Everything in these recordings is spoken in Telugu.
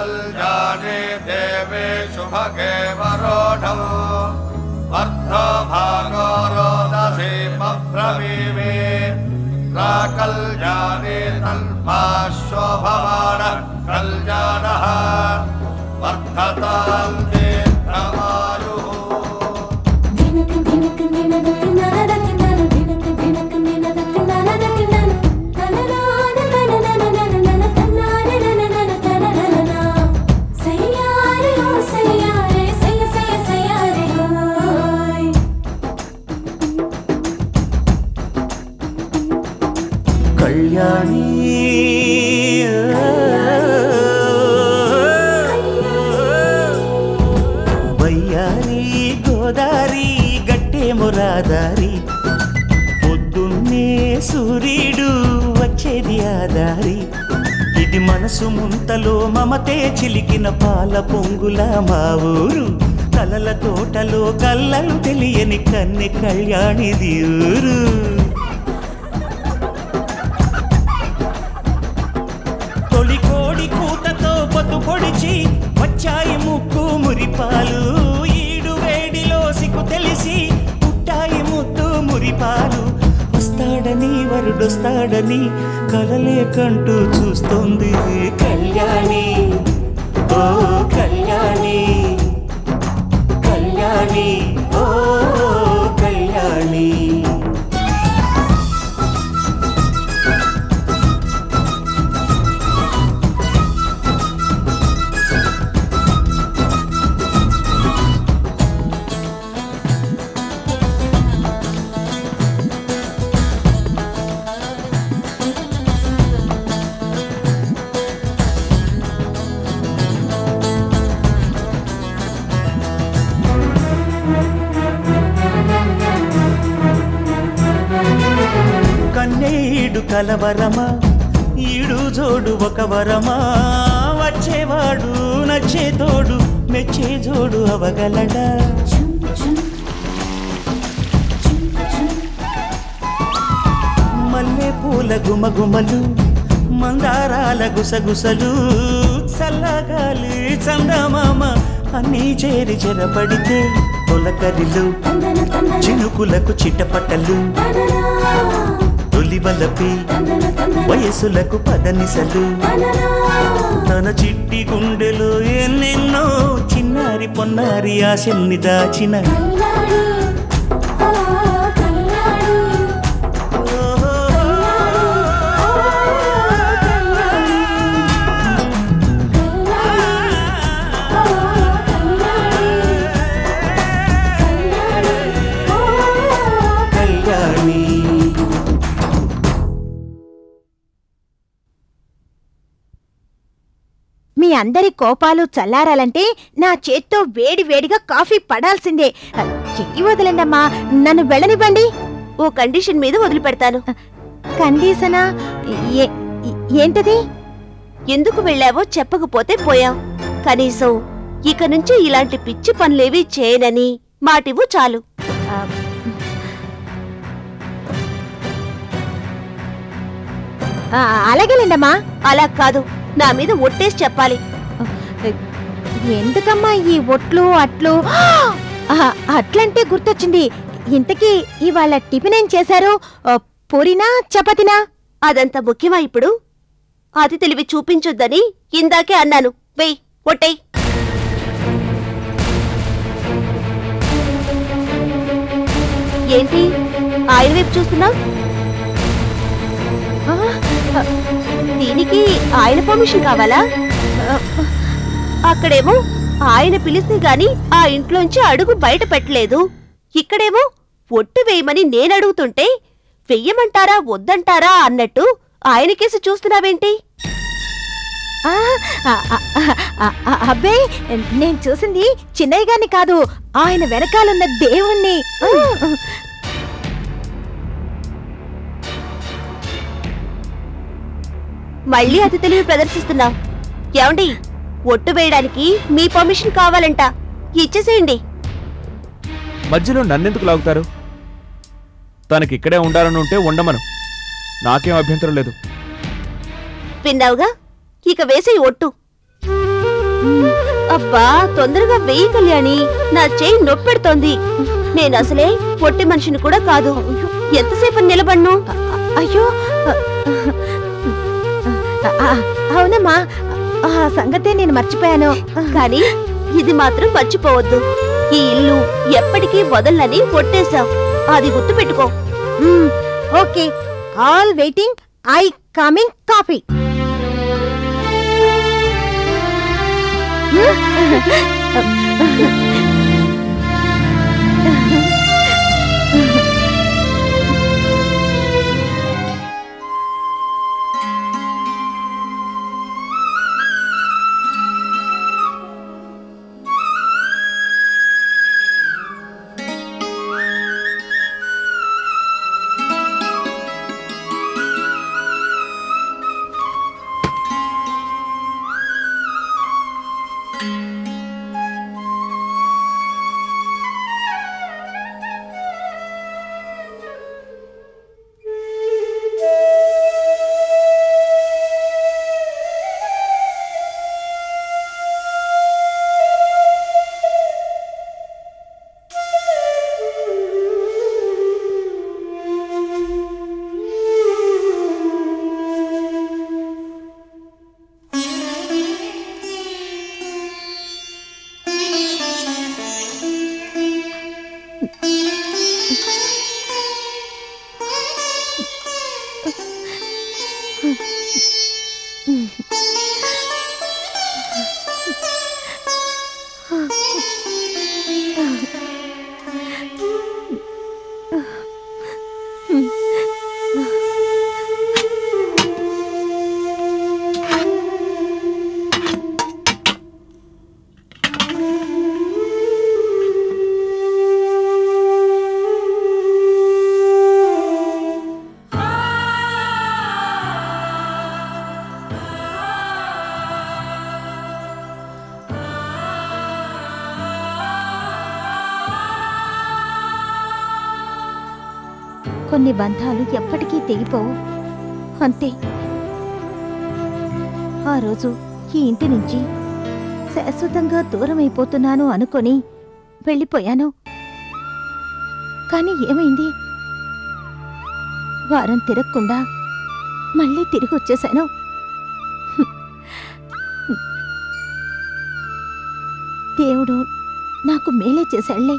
कल्याणे देवे शुभगे वरोढौ अर्धो भागो रोदसी बभ्रवीमे प्राकल्याणे तन्माशोभमान कल्याणः वर्धतां दीर्घमायुः కళ్యాణి వయ్యారి గోదారి గట్టే మురాదారి పొద్దున్నే సూర్యుడు వచ్చేది ఆదారి ఇది మనసు ముంతలో మమతే చిలికిన పాల పొంగుల మా ఊరు కలల తోటలో కళ్ళలు తెలియని కన్నె కళ్యాణిది ఊరు తొలి కోడి కూతతో పొద్దు పొడిచి వచ్చాయి ముక్కు మురిపాలు ఈడు వేడిలో సిగ్గు తెలిసి పుట్టాయి ముద్దు మురిపాలు వస్తాడని వరుడొస్తాడని కలలే కంటూ చూస్తోంది కళ్యాణి ఓ కళ్యాణి కళ్యాణి ఓ కళ్యాణి కన్నేడు కలవరమా ఈడు జోడు ఒక వరమా వచ్చేవాడు నచ్చే తోడు మెచ్చే జోడు అవగలడా మల్లె పూల గుమగుమలు మందారాల గుసగుసలు చల్లగాలి చందమామ అన్నీ చేరి చెరపడితే తొలకరిలు చినుకులకు చిట్టపట్టలు తొలివలపి వయసులకు పదనిసలు తన చిట్టి గుండెలో ఎన్నెన్నో చిన్నారి పొన్నారి ఆశల్ని దాచిన కళ్యాణి మీ అందరి కోపాలు చల్లారాలంటే నా చేత్తో వేడి వేడిగా కాఫీ పడాల్సిందే చెయ్యి వదలండమ్మా నన్ను వెళ్ళనివ్వండి ఓ కండిషన్ మీద వదిలిపెడతాను కండీసనా ఏ- ఏంటది ఎందుకు వెళ్ళావో చెప్పకపోతే పోయాం కనీసం ఇక నుంచి ఇలాంటి పిచ్చి పనులేవి చేయనని మాటివ్వు చాలు ఆ, ఆ, అలాగేలేండమ్మా అలా కాదు నా మీద ఒట్టేసి చెప్పాలి ఎందుకమ్మా ఈ ఒట్లు అట్లు ఆ, అట్లంటే గుర్తొచ్చింది ఇంతకీ ఇవాళ టిఫిన్ ఏం చేశారు ఆ, పూరినా చపాతీనా అదంత ముఖ్యమా ఇప్పుడు అది తెలివి చూపించొద్దని ఇందాకే అన్నాను వెయ్ ఒట్టేయ్ ఏంటి ఆయన వైపు చూస్తున్నావు ఆ, ఆ, దీనికి ఆయన పర్మిషన్ కావాలా ఆ, అక్కడేమో ఆయన పిలిస్తే గాని ఆ ఇంట్లోంచి అడుగు బయట పెట్టలేదు ఇక్కడేమో ఒట్టు వేయమని నేను అడుగుతుంటే వెయ్యమంటారా వద్దంటారా అన్నట్టు ఆయన కేసు చూస్తున్నావేంటి ఆ, ఆ, ఆ, ఆ, ఆ, అబ్బే నేను చూసింది చిన్నయ్య గారిని కాదు ఆయన వెనకాలన్న దేవుణ్ణి ఆ, మళ్ళీ అతి తెలివి ప్రదర్శిస్తున్నావు ఏమండి ఒట్టు వేయడానికి మీ పర్మిషన్ కావాలంట ఇచ్చేసేయండి మధ్యలో నన్నెందుకు లాగుతారు తనకి ఇక్కడే ఉండాలని ఉంటే ఉండమను నాకేం అభ్యంతరం లేదు విన్నావుగా ఇక వేసే ఒట్టు అబ్బా తొందరగా వెయ్యి కళ్యాణి నా చేయి నొప్పెడుతోంది నేను అసలే పొట్టి మనిషిని కూడా కాదు ఎంతసేపు నిలబడ్ను అ- అయ్యో అ- అ- అవునమ్మా ఆ సంగతే నేను మర్చిపోయాను కానీ ఇది మాత్రం మర్చిపోవద్దు ఈ ఇల్లు ఎప్పటికీ వదలని పొట్టేశాం అది గుర్తుపెట్టుకో hmm, okay all waiting I coming coffee కొన్ని బంధాలు ఎప్పటికీ తెగిపోవు అంతే ఆ రోజు ఈ ఇంటి నుంచి శాశ్వతంగా దూరం అయిపోతున్నాను అనుకొని వెళ్ళిపోయాను కానీ ఏమైంది వారం తిరగకుండా మళ్ళీ తిరిగి వచ్చేశాను దేవుడు నాకు మేలే చేశాళ్లే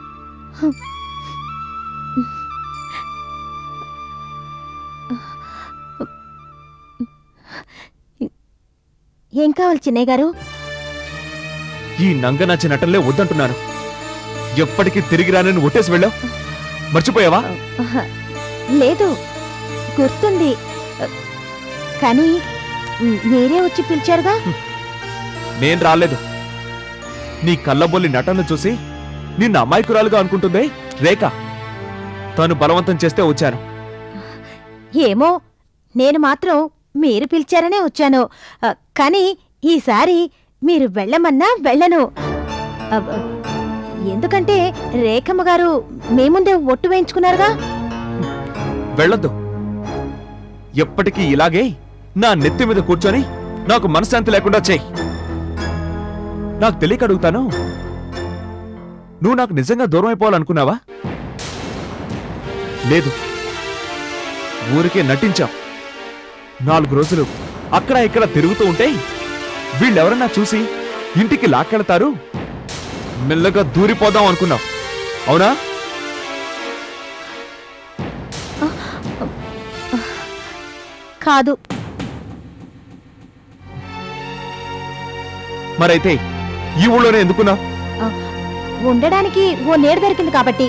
ఏం కావాలి చిన్నయ్య గారు ఈ నంగనాచి నటనలే వద్దంటున్నాను ఎప్పటికీ తిరిగి రానని ఒట్టేసి వెళ్ళావు మర్చిపోయావా ఆహా, లేదు గుర్తుంది కానీ మీరే వచ్చి పిలిచారుగా నేను రాలేదు నీ కళ్ళబొల్లి నటన చూసి నిన్ను అమాయకురాలుగా అనుకుంటుందే రేఖ తను బలవంతం చేస్తే వచ్చాను ఏమో నేను మాత్రం మీరు పిలిచారనే వచ్చాను ఆ, కానీ ఈసారి మీరు వెళ్ళమన్నా వెళ్ళను అబ్బ, ఎందుకంటే రేఖమ్మ గారు మీ ముందే ఒట్టు వేయించుకున్నారుగా వెళ్ళొద్దు ఎప్పటికీ ఇలాగే నా నెత్తి మీద కూర్చొని నాకు మనశ్శాంతి లేకుండా చేయి నాకు తెలియక అడుగుతాను నువ్వు నాకు నిజంగా దూరం అయిపోవాలనుకున్నావా లేదు ఊరికే నటించావు నాలుగు రోజులు అక్కడ ఇక్కడ తిరుగుతూ ఉంటే వీళ్ళెవరన్నా చూసి ఇంటికి లాక్కెళ్తారు మెల్లగా దూరిపోదాం అనుకున్నావు అవునా కాదు మరైతే ఈ ఊళ్ళోనే ఎందుకున్నావు ఉండడానికి ఓ నీడ దొరికింది కాబట్టి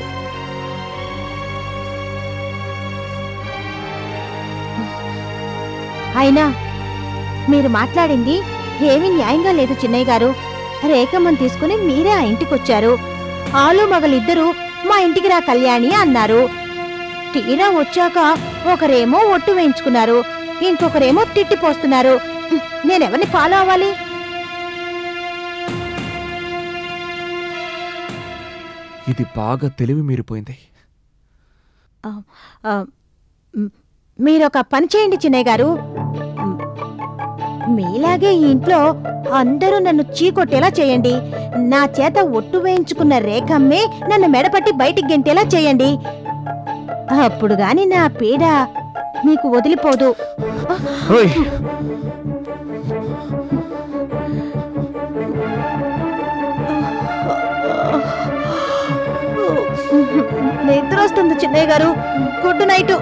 అయినా మీరు మాట్లాడింది ఏమీ న్యాయంగా లేదు చిన్నయ్య గారు రేఖమ్మని తీసుకుని మీరే ఆ ఇంటికొచ్చారు ఆలు మగలిద్దరూ మా ఇంటికి రా కళ్యాణి అన్నారు తీరా వచ్చాక ఒకరేమో ఒట్టు వేయించుకున్నారు ఇంకొకరేమో తిట్టిపోస్తున్నారు నేనెవరిని ఫాలో అవ్వాలి ఇది బాగా తెలివి మీరిపోయింది ఆ, మ్, మీరొక పని చేయండి చిన్నయ్య గారు మ్, మీలాగే ఈ ఇంట్లో అందరూ నన్ను చీకొట్టేలా చేయండి నా చేత ఒట్టు వేయించుకున్న రేఖమ్మే నన్ను మెడపట్టి బయటికి గెంటేలా చేయండి అప్పుడు గాని నా పీడ మీకు వదిలిపోదు ఓయ్ నిద్ర వస్తుంది చిన్నయ్య గారు గుడ్ నైట్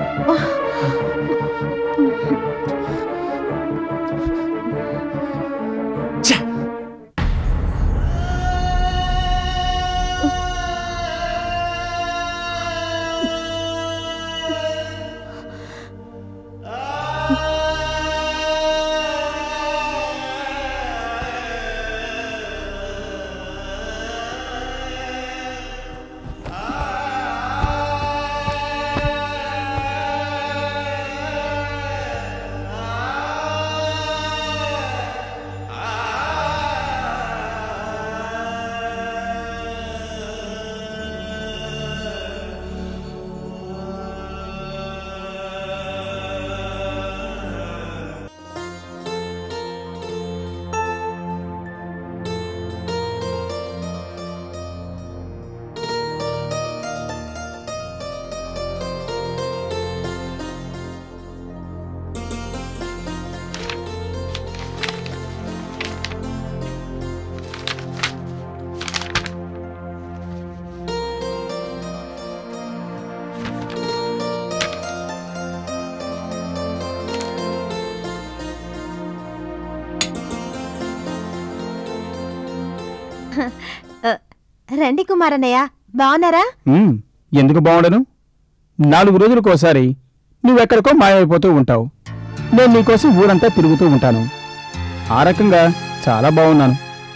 రండి కుమారన్నయ్య బాగున్నారా ఉమ్, ఎందుకు బాగుండను నాలుగు రోజులకోసారి నువ్వెక్కడికో మాయమైపోతూ ఉంటావు నేను నీకోసం ఊరంతా తిరుగుతూ ఉంటాను ఆ రకంగా చాలా బాగున్నాను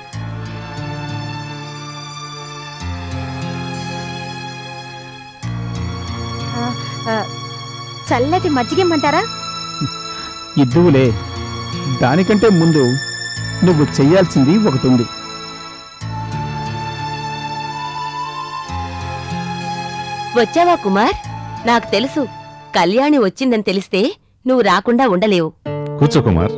ఆ, చల్లటి మజ్జిగమ్మంటారా ఇద్దువులే దానికంటే ముందు నువ్వు చెయ్యాల్సింది ఒకటి ఉంది వచ్చావా కుమార్ నాకు తెలుసు కళ్యాణి వచ్చిందని తెలిస్తే నువ్వు రాకుండా ఉండలేవు కూర్చో కుమార్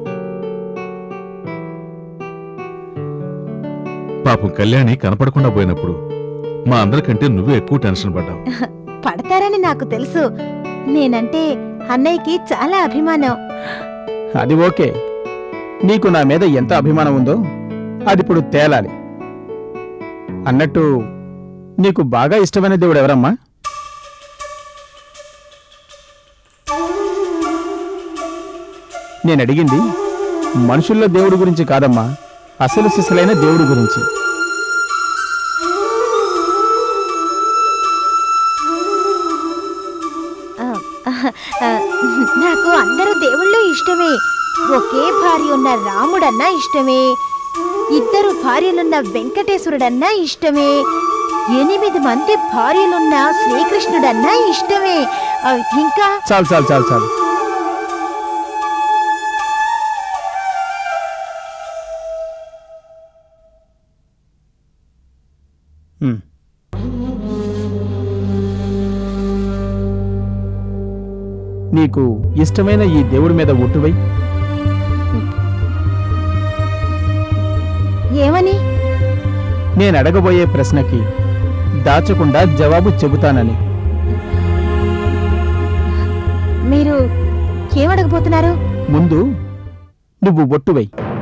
పాపం కళ్యాణి కనపడకుండా పోయినప్పుడు మా అందరికంటే నువ్వే ఎక్కువ టెన్షన్ పడ్డావు పడతారని నాకు తెలుసు నేనంటే అన్నయ్యకి చాలా అభిమానం అది ఓకే నీకు నా మీద ఎంత అభిమానం ఉందో అది ఇప్పుడు తేలాలి అన్నట్టు నీకు బాగా ఇష్టమైన దేవుడు ఎవరమ్మా నేను అడిగింది మనుషుల్లో దేవుడి గురించి కాదమ్మా అసలు సిసలైన దేవుడి గురించి ఆ, ఆ, నాకు అందరూ దేవుళ్ళు ఇష్టమే ఒకే భార్య ఉన్న రాముడన్నా ఇష్టమే ఇద్దరు భార్యలున్న వెంకటేశ్వరుడన్నా ఇష్టమే ఎనిమిది మంది భార్యలున్న శ్రీకృష్ణుడన్నా ఇష్టమే ఆ, ఇంకా చాలు చాలు చాలు చాలు ఉమ్. నీకు ఇష్టమైన ఈ దేవుడి మీద ఒట్టువై ఏమని నేను అడగబోయే ప్రశ్నకి దాచకుండా జవాబు చెబుతానని మీరు ఏమడగబోతున్నారు ముందు నువ్వు ఒట్టువై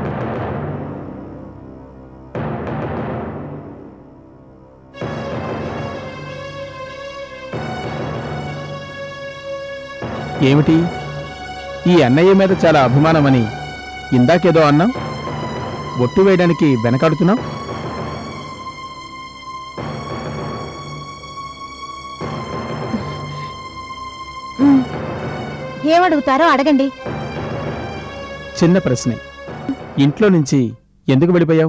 ఏమిటి ఈ అన్నయ్య మీద చాలా అభిమానమని ఇందాకేదో అన్నావు ఒట్టు వేయడానికి వెనకాడుతున్నావు మ్, ఏమడుగుతారో అడగండి చిన్న ప్రశ్నే ఇంట్లో నుంచి ఎందుకు వెళ్ళిపోయావు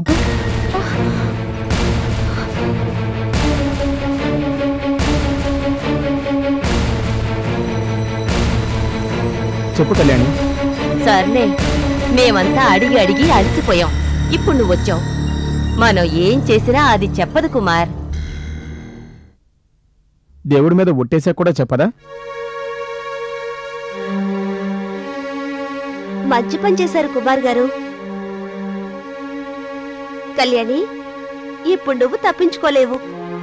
చెప్పు కళ్యాణి సర్లే మేమంతా అడిగి అడిగి అలసిపోయాం ఇప్పుడు నువ్వు వచ్చావు మనం ఏం చేసినా అది చెప్పదు కుమార్ దేవుడి మీద ఒట్టేసా కూడా చెప్పదా మంచి పని చేశారు కుమార్ గారు కళ్యాణి ఇప్పుడు నువ్వు తప్పించుకోలేవు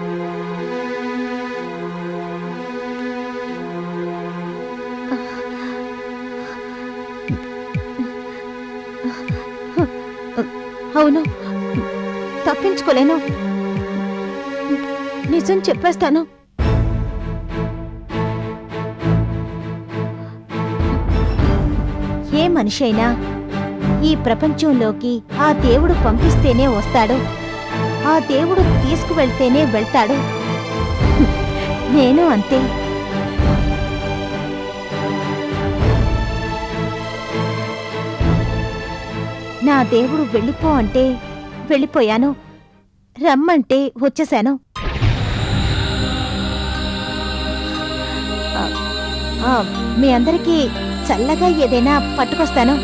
అవును తప్పించుకోలేను నిజం చెప్పేస్తాను ఏ మనిషి అయినా ఈ ప్రపంచంలోకి ఆ దేవుడు పంపిస్తేనే వస్తాడు ఆ దేవుడు తీసుకువెళ్తేనే వెళ్తాడు నేను అంతే నా దేవుడు వెళ్ళిపో అంటే వెళ్ళిపోయాను రమ్మంటే వచ్చేశాను ఆ, ఆ, మీ అందరికీ చల్లగా ఏదైనా పట్టుకొస్తాను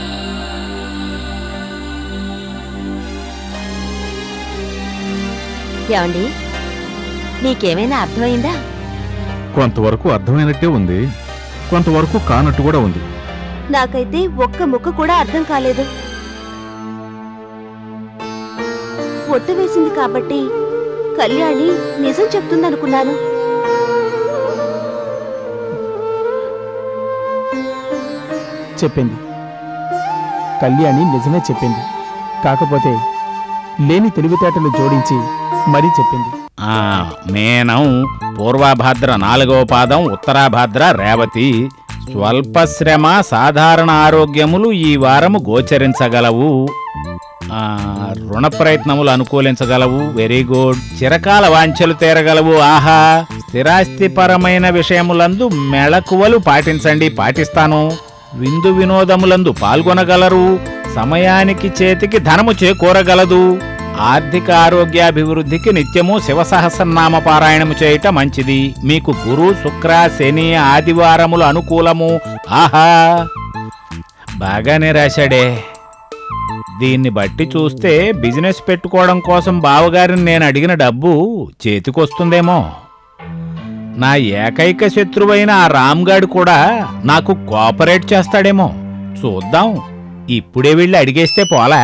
ఏమండి నీకేమైనా అర్థమైందా కొంతవరకు అర్థమైనట్టే ఉంది కొంతవరకు కానట్టు కూడా ఉంది నాకైతే ఒక్క ముక్క కూడా అర్థం కాలేదు ఒట్టు వేసింది కాబట్టి కళ్యాణి నిజం చెప్తుందనుకున్నాను చెప్పింది కళ్యాణి నిజమే చెప్పింది కాకపోతే లేని తెలివితేటలు జోడించి మరీ చెప్పింది ఆ మేనం పూర్వభద్ర నాలుగవ పాదం ఉత్తరాభద్ర రేవతి స్వల్ప శ్రమ సాధారణ ఆరోగ్యములు ఈ వారము గోచరించగలవు ఆ, రుణ ప్రయత్నములు అనుకూలించగలవు వెరీ గుడ్ చిరకాల వాంఛలు తీరగలవు ఆహా స్థిరాస్తిపరమైన విషయములందు మెళకువలు పాటించండి పాటిస్తాను విందు వినోదములందు పాల్గొనగలరు సమయానికి చేతికి ధనము చేకూరగలదు ఆర్థిక ఆరోగ్యాభివృద్ధికి నిత్యము శివ సహస్రనామ పారాయణము చేయుట మంచిది మీకు గురు శుక్ర శని ఆదివారములు అనుకూలము ఆహా బాగానే రాశాడే దీన్ని బట్టి చూస్తే బిజినెస్ పెట్టుకోవడం కోసం బావగారిని నేను అడిగిన డబ్బు చేతికొస్తుందేమో నా ఏకైక శత్రువైన ఆ రామ్గాడు కూడా నాకు కోఆపరేట్ చేస్తాడేమో చూద్దాం ఇప్పుడే వెళ్ళి అడిగేస్తే పోలా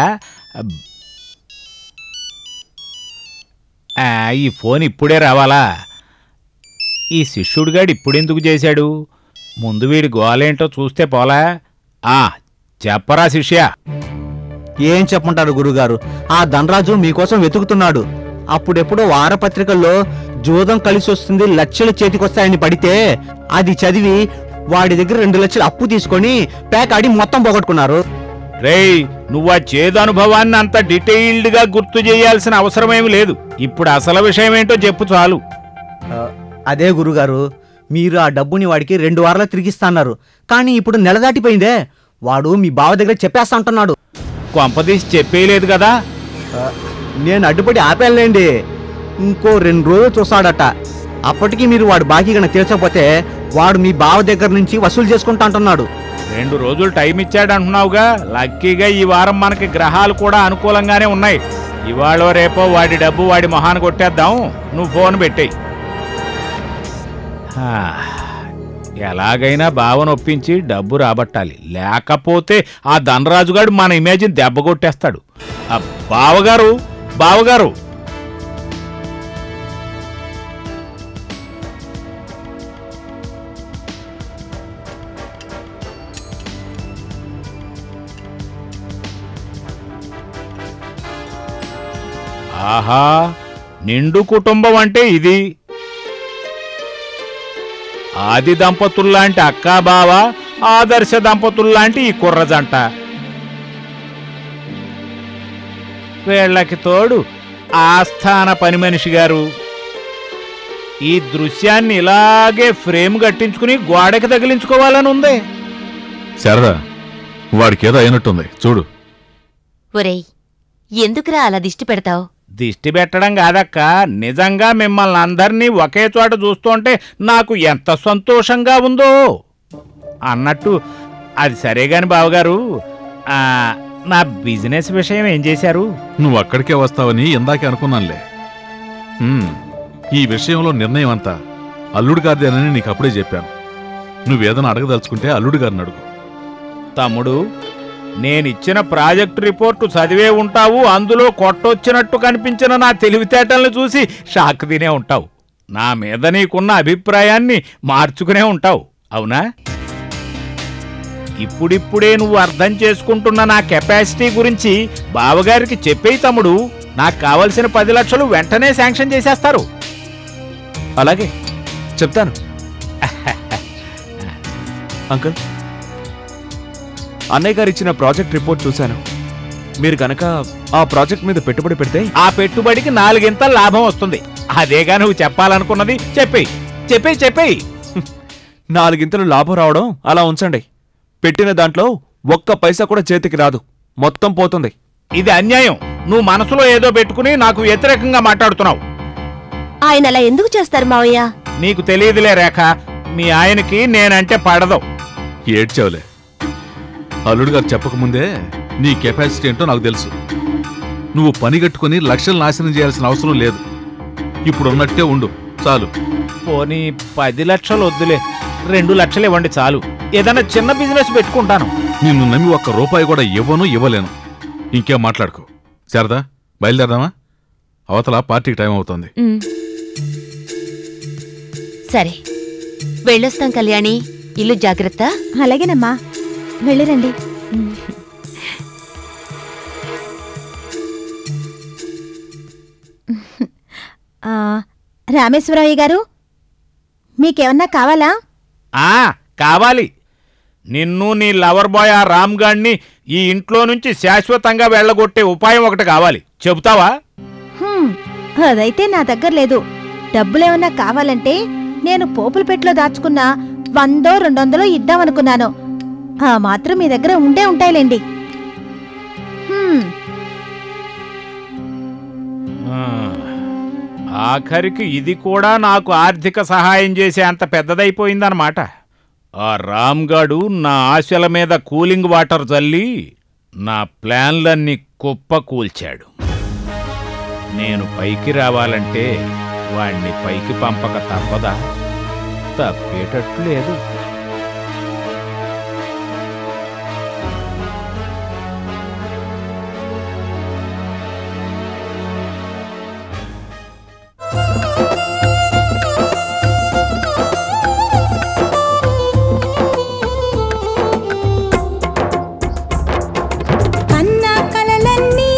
ఆ, ఈ ఫోన్ ఇప్పుడే రావాలా ఈ శిష్యుడిగాడు ఇప్పుడెందుకు చేశాడు ముందు వీడి గోలేంటో చూస్తే పోలా ఆ చెప్పరా శిష్య ఏం చెప్పమంటారు గురుగారు ఆ ధనరాజు మీకోసం వెతుకుతున్నాడు అప్పుడెప్పుడో వారపత్రికల్లో జూదం కలిసి వస్తుంది లక్షలు చేతికొస్తాయని పడితే అది చదివి వాడి దగ్గర రెండు లక్షలు అప్పు తీసుకొని ప్యాక్ ఆడి మొత్తం పోగొట్టుకున్నారు రేయ్ నువ్వు ఆ చేదనుభవాన్ని అంత డీటెయిల్డ్ గా గుర్తు చేయాల్సిన అవసరమేమి లేదు ఇప్పుడు అసలు విషయం ఏంటో చెప్పు చాలు ఆ, అదే గురుగారు మీరు ఆ డబ్బుని వాడికి రెండు వారాలు తిరిగిస్తాన్నారు కానీ ఇప్పుడు నెల దాటిపోయిందే వాడు మీ బావ దగ్గర చెప్పేస్తా అంటున్నాడు కొంపదీసి చెప్పేయలేదు కదా ఆ, నేను అడ్డుపడి ఆపేయాలండి ఇంకో రెండు రోజులు చూస్తాడట అప్పటికి మీరు వాడు బాకీ కనుక తీర్చకపోతే వాడు మీ బావ దగ్గర నుంచి వసూలు చేసుకుంటా అంటున్నాడు రెండు రోజులు టైం ఇచ్చాడు అంటున్నావుగా లక్కీగా ఈ వారం మనకి గ్రహాలు కూడా అనుకూలంగానే ఉన్నాయి ఇవాళ రేపో వాడి డబ్బు వాడి మొహాన కొట్టేద్దాం నువ్వు ఫోన్ పెట్టేయి హా, ఎలాగైనా బావను ఒప్పించి డబ్బు రాబట్టాలి లేకపోతే ఆ ధనరాజుగాడు మన ఇమేజ్ని దెబ్బ కొట్టేస్తాడు ఆ బావగారు బావగారు ఆహా నిండు కుటుంబం అంటే ఇది ఆది దంపతుల్లాంటి అక్కా బావ ఆదర్శ దంపతుల్లాంటి ఈ కుర్రజంట వీళ్ళకి తోడు ఆస్థాన పని మనిషి గారు ఈ దృశ్యాన్ని ఇలాగే ఫ్రేమ్ కట్టించుకుని గోడకి తగిలించుకోవాలని ఉంది సరదా వాడికేదో అయినట్టుంది చూడు ఒరేయ్ ఎందుకురా అలా దిష్టి పెడతావు దిష్టి పెట్టడం కాదక్క నిజంగా మిమ్మల్ని అందరినీ ఒకే చోట చూస్తుంటే నాకు ఎంత సంతోషంగా ఉందో అన్నట్టు అది సరే గాని బావగారు ఆ, నా బిజినెస్ విషయం ఏం చేశారు నువ్వు అక్కడికే వస్తావని ఇందాకే అనుకున్నానులే హ్మ్, ఈ విషయంలో నిర్ణయం అంతా అల్లుడు గారిదేనని నీకు అప్పుడే చెప్పాను నువ్వేదైనా అడగదలుచుకుంటే అల్లుడు గారిని అడుగు తమ్ముడు నేనిచ్చిన ప్రాజెక్టు రిపోర్టు చదివే ఉంటావు అందులో కొట్టొచ్చినట్టు కనిపించిన నా తెలివితేటల్ని చూసి షాక్ తినే ఉంటావు నా మీద నీకున్న అభిప్రాయాన్ని మార్చుకునే ఉంటావు అవునా ఇప్పుడిప్పుడే నువ్వు అర్థం చేసుకుంటున్న నా కెపాసిటీ గురించి బావగారికి చెప్పేయి తమ్ముడు నాకు కావలసిన పది లక్షలు వెంటనే శాంక్షన్ చేసేస్తారు అలాగే చెప్తాను అంకుల్ అన్నయ్య గారు ఇచ్చిన ప్రాజెక్ట్ రిపోర్ట్ చూశాను మీరు గనక ఆ ప్రాజెక్ట్ మీద పెట్టుబడి పెడితే ఆ పెట్టుబడికి నాలుగింత లాభం వస్తుంది అదేగా నువ్వు చెప్పాలనుకున్నది చెప్పేయి చెప్పేయి చెప్పేయి నాలుగింతలు లాభం రావడం అలా ఉంచండి పెట్టిన దాంట్లో ఒక్క పైసా కూడా చేతికి రాదు మొత్తం పోతుంది ఇది అన్యాయం నువ్వు మనసులో ఏదో పెట్టుకుని నాకు వ్యతిరేకంగా మాట్లాడుతున్నావు ఆయన అలా ఎందుకు చేస్తారు మావయ్య నీకు తెలియదులే రేఖ మీ ఆయనకి నేనంటే పడదు ఏడ్చావులే అల్లుడు గారు చెప్పకముందే నీ కెపాసిటీ ఏంటో నాకు తెలుసు నువ్వు పని కట్టుకుని లక్షలు నాశనం చేయాల్సిన అవసరం లేదు ఇప్పుడు ఉన్నట్టే ఉండు చాలు పోనీ పది లక్షలు వద్దులే రెండు లక్షలు ఇవ్వండి చాలు ఏదైనా చిన్న బిజినెస్ పెట్టుకుంటాను నిన్ను నమ్మి ఒక్క రూపాయి కూడా ఇవ్వను ఇవ్వలేను ఇంకేం మాట్లాడుకో శారదా బయలుదేరదామా అవతల పార్టీకి టైం అవుతోంది ఉమ్. సరే వెళ్ళొస్తాం కళ్యాణి ఇల్లు జాగ్రత్త అలాగేనమ్మా వెళ్ళిరండి ఆ, రామేశ్వరయ్య గారు మీకేమన్నా కావాలా ఆ కావాలి నిన్ను నీ లవర్ బాయ్ ఆ రామ్ గాడిని ఈ ఇంట్లో నుంచి శాశ్వతంగా వెళ్ళగొట్టే ఉపాయం ఒకటి కావాలి చెబుతావా హ్మ్, అదైతే నా దగ్గర లేదు డబ్బులేమన్నా కావాలంటే నేను పోపుల పెట్లో దాచుకున్న వందో రెండొందలో ఇద్దామనుకున్నాను ఆ మాత్రం మీ దగ్గర ఉండే ఉంటాయిలేండి హ్మ్, ఆ, ఆఖరికి ఇది కూడా నాకు ఆర్థిక సహాయం చేసే అంత పెద్దదైపోయిందన్నమాట ఆ రామ్ గాడు నా ఆశల మీద కూలింగ్ వాటర్ చల్లి నా ప్లాన్లన్నీ కుప్ప కూల్చాడు నేను పైకి రావాలంటే వాణ్ణి పైకి పంపక తప్పదా తప్పేటట్లు లేదు కన్న కలలన్నీ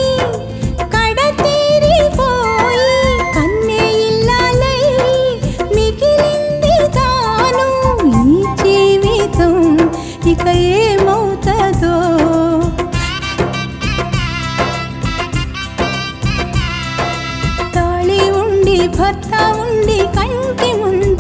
కడతేరిపోయి కన్నే ఇల్లాలై మిగిలింది తాను ఈ జీవితం ఇక ఏమవుతుందో తాళి ఉండి భర్త ఉండి కంటి ముందు